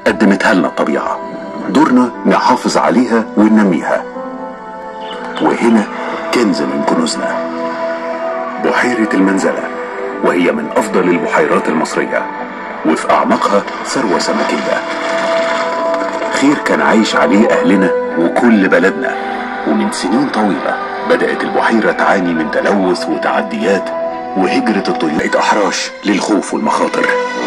قدمتها لنا الطبيعة دورنا نحافظ عليها وننميها وهنا كنز من كنوزنا بحيرة المنزلة وهي من أفضل البحيرات المصرية وفي أعماقها ثروة سمكية خير كان عايش عليه أهلنا وكل بلدنا ومن سنين طويلة بدأت البحيرة تعاني من تلوث وتعديات وهجرة الطيور بقت أحراش للخوف والمخاطر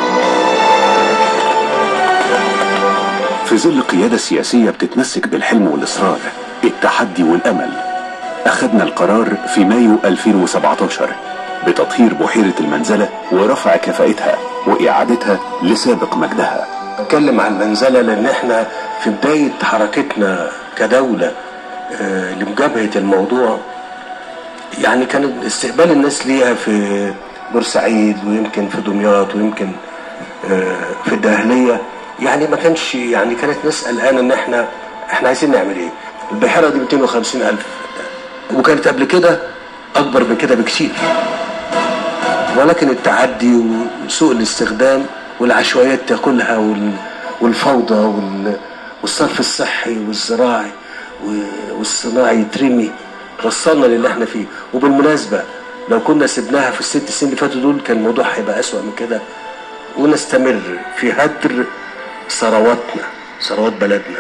في ظل قيادة سياسية بتتمسك بالحلم والإصرار التحدي والأمل أخذنا القرار في مايو 2017 بتطهير بحيرة المنزلة ورفع كفاءتها وإعادتها لسابق مجدها اتكلم عن المنزله لان احنا في بدايه حركتنا كدوله آه، لمجابهه الموضوع يعني كان استقبال الناس ليها في بورسعيد ويمكن في دمياط ويمكن آه، في الدهليه يعني ما كانش يعني كانت ناس قلقانه ان احنا احنا عايزين نعمل ايه؟ البحيره دي 250 الف وكانت قبل كده اكبر من كده بكثير ولكن التعدي وسوء الاستخدام والعشوائيات تاكلها وال- والفوضى وال- والصرف الصحي والزراعي و- والصناعي يترمي وصلنا للي احنا فيه وبالمناسبة لو كنا سبناها في الست سنين اللي فاتوا دول كان الموضوع هيبقى أسوأ من كده ونستمر في هدر ثرواتنا ثروات بلدنا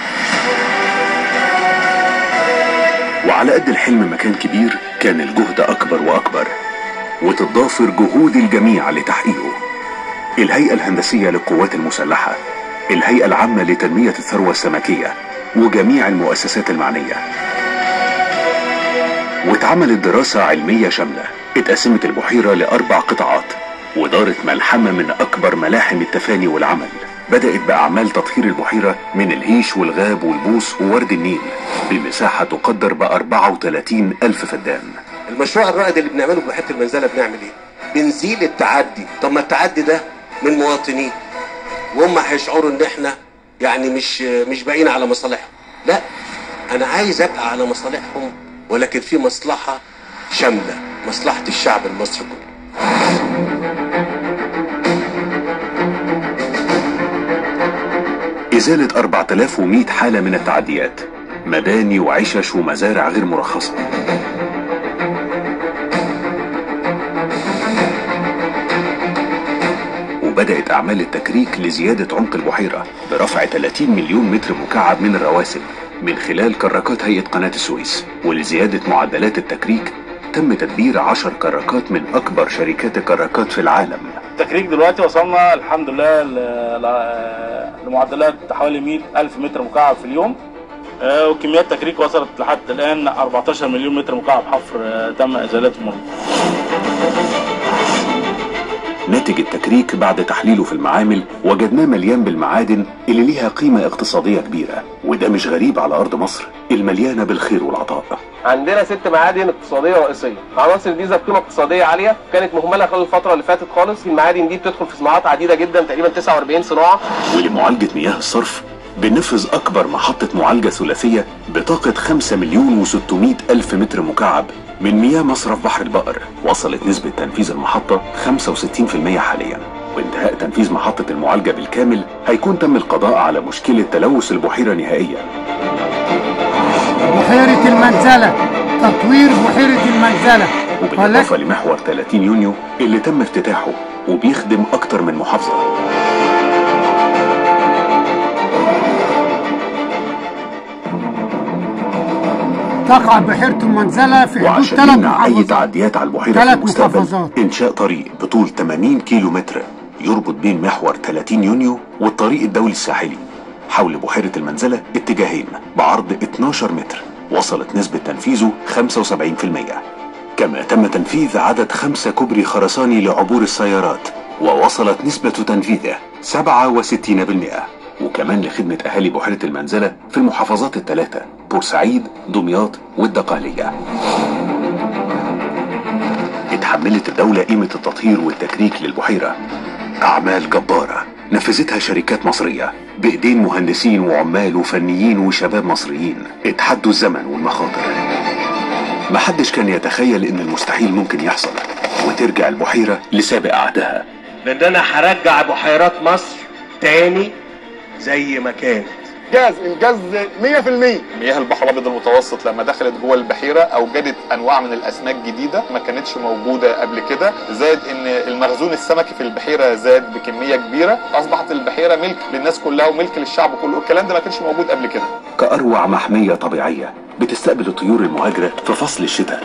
وعلى قد الحلم ما كان كبير كان الجهد أكبر وأكبر وتتضافر جهود الجميع لتحقيقه الهيئة الهندسية للقوات المسلحة الهيئة العامة لتنمية الثروة السمكية وجميع المؤسسات المعنية واتعملت دراسة علمية شاملة اتقسمت البحيرة لأربع قطاعات ودارت ملحمة من أكبر ملاحم التفاني والعمل بدأت بأعمال تطهير البحيرة من الهيش والغاب والبوس وورد النيل بمساحة تقدر ب 34 ألف فدان المشروع الرائد اللي بنعمله في بحيره المنزله بنعمل ايه؟ بنزيل التعدي، طب ما التعدي ده من مواطنين وهم هيشعروا ان احنا يعني مش مش باقيين على مصالحهم، لا انا عايز ابقى على مصالحهم ولكن في مصلحه شامله، مصلحه الشعب المصري كله. إزالة 4100 حالة من التعديات مباني وعشش ومزارع غير مرخصة وبدأت أعمال التكريك لزيادة عمق البحيرة برفع 30 مليون متر مكعب من الرواسب من خلال كراكات هيئة قناة السويس ولزيادة معدلات التكريك تم تدبير 10 كراكات من أكبر شركات الكراكات في العالم التكريك دلوقتي وصلنا الحمد لله ل- ل- لمعدلات حوالي 100 ألف متر مكعب في اليوم آه، وكميات تكريك وصلت لحد الآن 14 مليون متر مكعب حفر آه، تم إزالته منه ناتج التكريك بعد تحليله في المعامل وجدناه مليان بالمعادن اللي ليها قيمة اقتصادية كبيرة وده مش غريب على أرض مصر المليانة بالخير والعطاء عندنا ست معادن اقتصاديه رئيسيه عناصر دي ذات قيمه اقتصاديه عاليه كانت مهمله خلال الفتره اللي فاتت خالص المعادن دي بتدخل في صناعات عديده جدا تقريبا 49 صناعه ولمعالجة مياه الصرف بنفذ أكبر محطة معالجة ثلاثية بطاقة 5 مليون و600 ألف متر مكعب من مياه مصرف بحر البقر وصلت نسبة تنفيذ المحطة 65% حاليا وانتهاء تنفيذ محطة المعالجة بالكامل هيكون تم القضاء على مشكلة تلوث البحيرة نهائيا بحيرة المنزلة تطوير بحيرة المنزلة وبالإضافة لمحور 30 يونيو اللي تم افتتاحه وبيخدم أكتر من محافظة تقع بحيرة المنزلة في حدود وعشان ثلاث يمنع أي محافظات تعديات على البحيرة في ثلاث المستقبل محافظات. إنشاء طريق بطول 80 كيلو متر يربط بين محور 30 يونيو والطريق الدولي الساحلي حول بحيرة المنزلة اتجاهين بعرض 12 متر وصلت نسبة تنفيذه 75% كما تم تنفيذ عدد خمسة كوبري خرساني لعبور السيارات ووصلت نسبة تنفيذه 67% وكمان لخدمة أهالي بحيرة المنزلة في المحافظات الثلاثة بورسعيد دمياط والدقهلية اتحملت الدولة قيمة التطهير والتكريك للبحيرة أعمال جبارة نفذتها شركات مصرية بإيدين مهندسين وعمال وفنيين وشباب مصريين اتحدوا الزمن والمخاطر محدش كان يتخيل إن المستحيل ممكن يحصل وترجع البحيرة لسابق عهدها لان انا هرجع بحيرات مصر تاني زي ما كانت انجاز انجاز 100% مياه البحر الابيض المتوسط لما دخلت جوه البحيره اوجدت انواع من الاسماك جديده ما كانتش موجوده قبل كده زائد ان المخزون السمكي في البحيره زاد بكميه كبيره اصبحت البحيره ملك للناس كلها وملك للشعب كله الكلام ده ما كانش موجود قبل كده كأروع محمية طبيعية بتستقبل الطيور المهاجرة في فصل الشتاء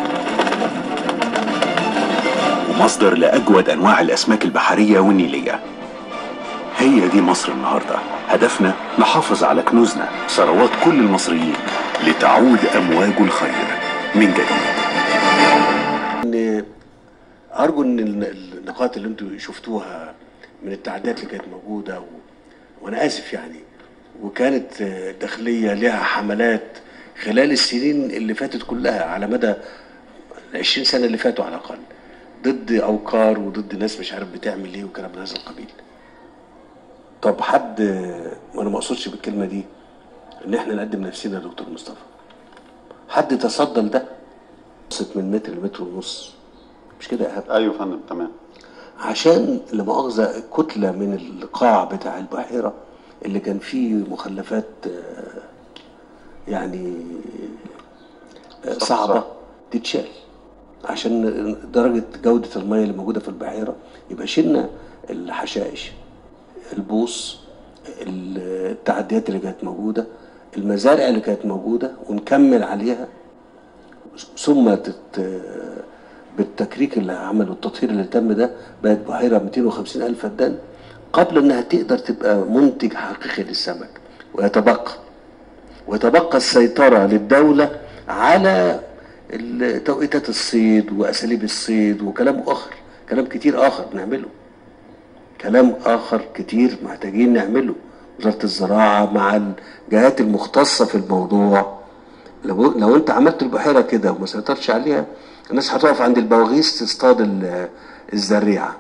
ومصدر لأجود أنواع الأسماك البحرية والنيلية هي دي مصر النهاردة هدفنا نحافظ على كنوزنا ثروات كل المصريين لتعود أمواج الخير من جديد ان ارجو ان ال- النقاط اللي انتم شفتوها من التعديات اللي كانت موجوده و... وانا اسف يعني وكانت آه، الداخليه لها حملات خلال السنين اللي فاتت كلها على مدى ال 20 سنه اللي فاتوا على الاقل ضد اوقار وضد ناس مش عارف بتعمل ايه وكلام من هذا القبيل. طب حد وانا ما اقصدش بالكلمه دي ان احنا نقدم نفسنا يا دكتور مصطفى. حد تصدى لده؟ وصلت من متر لمتر ونص مش كده يا ايهاب؟ ايوه يا فندم تمام عشان لا مؤاخذه كتله من القاع بتاع البحيره اللي كان فيه مخلفات آه، يعني آه، صعبه تتشال عشان درجه جوده الميه اللي موجوده في البحيره يبقى شلنا الحشائش البوص التعديات اللي كانت موجوده المزارع اللي كانت موجوده ونكمل عليها ثم تت... بالتكريك اللي عمله التطهير اللي تم ده بقت بحيره 250 الف فدان قبل انها تقدر تبقى منتج حقيقي للسمك ويتبقى ويتبقى السيطره للدوله على ال- توقيتات الصيد واساليب الصيد وكلام اخر كلام كتير اخر بنعمله كلام اخر كتير محتاجين نعمله وزاره الزراعه مع الجهات المختصه في الموضوع لو لو انت عملت البحيره كده وما سيطرتش عليها الناس هتقف عند البواغيس تصطاد ال- الزريعه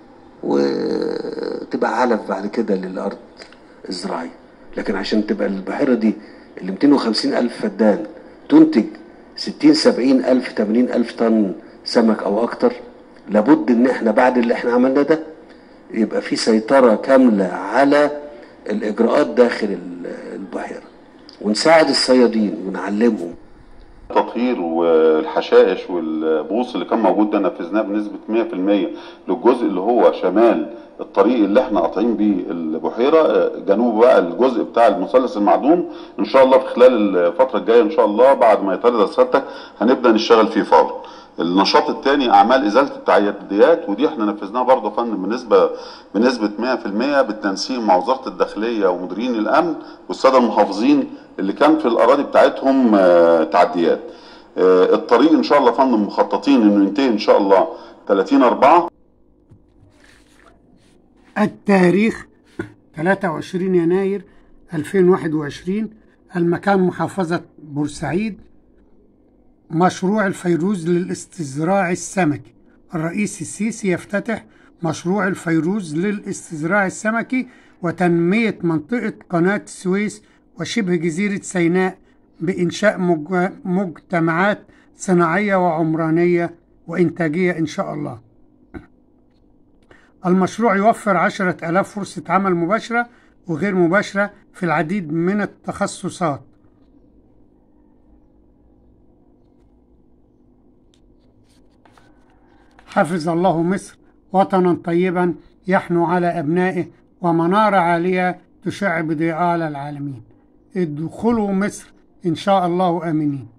وتبقى علف بعد كده للارض الزراعيه لكن عشان تبقى البحيره دي اللي 250 الف فدان تنتج 60 70 الف 80 الف طن سمك او اكتر لابد ان احنا بعد اللي احنا عملناه ده يبقى في سيطره كامله على الاجراءات داخل ال- البحيره ونساعد الصيادين ونعلمهم التطهير والحشائش والبوص اللي كان موجود ده نفذناه بنسبة 100% للجزء اللي هو شمال الطريق اللي احنا قاطعين بيه البحيرة آه، جنوب بقى الجزء بتاع المثلث المعدوم ان شاء الله في خلال الفترة الجاية ان شاء الله بعد ما يطرد سيادتك هنبدأ نشتغل فيه فورا النشاط الثاني اعمال ازاله التعديات ودي احنا نفذناها برضه يا فندم بنسبه بنسبه 100% بالتنسيق مع وزاره الداخليه ومديرين الامن والساده المحافظين اللي كان في الاراضي بتاعتهم آه، تعديات. آه، الطريق ان شاء الله يا فندم مخططين انه ينتهي ان شاء الله 30 4 التاريخ 23 يناير 2021 المكان محافظة بورسعيد مشروع الفيروز للاستزراع السمكي الرئيس السيسي يفتتح مشروع الفيروز للاستزراع السمكي وتنمية منطقة قناة السويس وشبه جزيرة سيناء بإنشاء مج- مجتمعات صناعية وعمرانية وإنتاجية إن شاء الله المشروع يوفر عشرة ألاف فرصة عمل مباشرة وغير مباشرة في العديد من التخصصات حفظ الله مصر وطنا طيبا يحنو على أبنائه ومنارة عالية تشع بضياء على العالمين ادخلوا مصر إن شاء الله آمنين